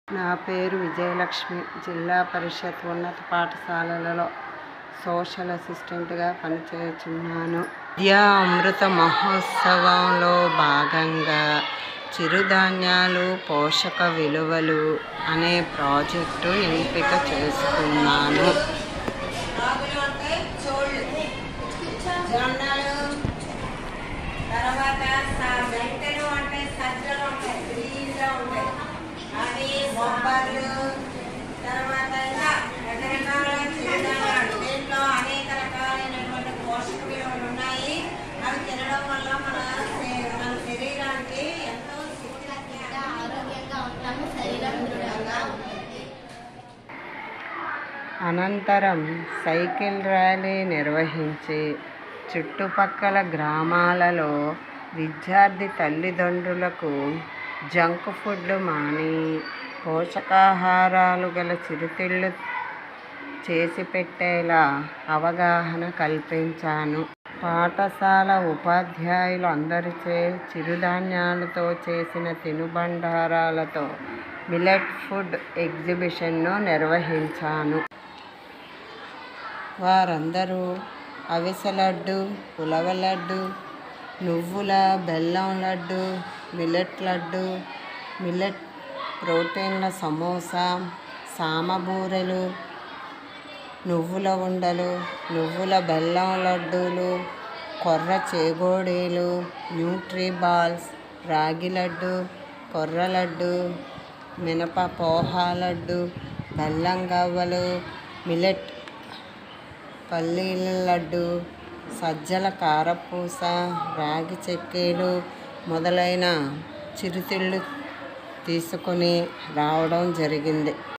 నా పేరు విజయలక్ష్మి జిల్లా పరిషత్ ఉన్నత పాఠశాలలలో సోషల్ అసిస్టెంట్గా పనిచేస్తున్నాను విద్యా అమృత మహోత్సవంలో భాగంగా చిరుధాన్యాలు పోషక విలువలు అనే ప్రాజెక్టు ఎంపిక చేసుకున్నాను రాగులు అంటే చోళ్ళు జొన్నలు తర్వాత స- మెంటలు అంటే సజ్జలు ఉంటాయి గ్రీన్గా ఉంటాయి అవి బొబ్బర్లు తర్వాత ఇంకా రకరకాల చిరుధాన్యాలు దీంట్లో అనేక రకాలైనటువంటి పోషక విలువలు ఉన్నాయి అవి తినడం వల్ల మన శరీ- మన శరీరానికి ఎంతో శక్తివంతంగా ఆరోగ్యంగా ఉంటాము శరీరం దృఢంగా ఉంటుంది అనంతరం సైకిల్ ర్యాలీ నిర్వహించి చుట్టుపక్కల గ్రామాలలో విద్యార్థి తల్లిదండ్రులకు జంక్ ఫుడ్లు మాని పోషకాహారాలు గల చిరుతిళ్ళు చేసి పెట్టేలా అవగాహన కల్పించాను పాఠశాల ఉపాధ్యాయులు అందరిచే చిరుధాన్యాలతో చేసిన తినుబండారాలతో మిలెట్ ఫుడ్ ఎగ్జిబిషన్ను నిర్వహించాను వారందరూ అవిసె లడ్డు ఉలవ లడ్డు నువ్వుల బెల్లం లడ్డు మిల్లెట్ లడ్డు మిల్లెట్ ప్రోటీన్ల సమోసా సామబూరెలు నువ్వుల ఉండలు నువ్వుల బెల్లం లడ్డూలు కొర్ర చేగోడీలు న్యూట్రీ బాల్స్ రాగి లడ్డు కొర్ర లడ్డు మినప పోహా లడ్డు బెల్లం గవ్వలు మిలెట్ పల్లీల లడ్డు సజ్జల కారపూస రాగి చెక్కీలు మొదలైన చిరుతిళ్ళు తీసుకొని రావడం జరిగింది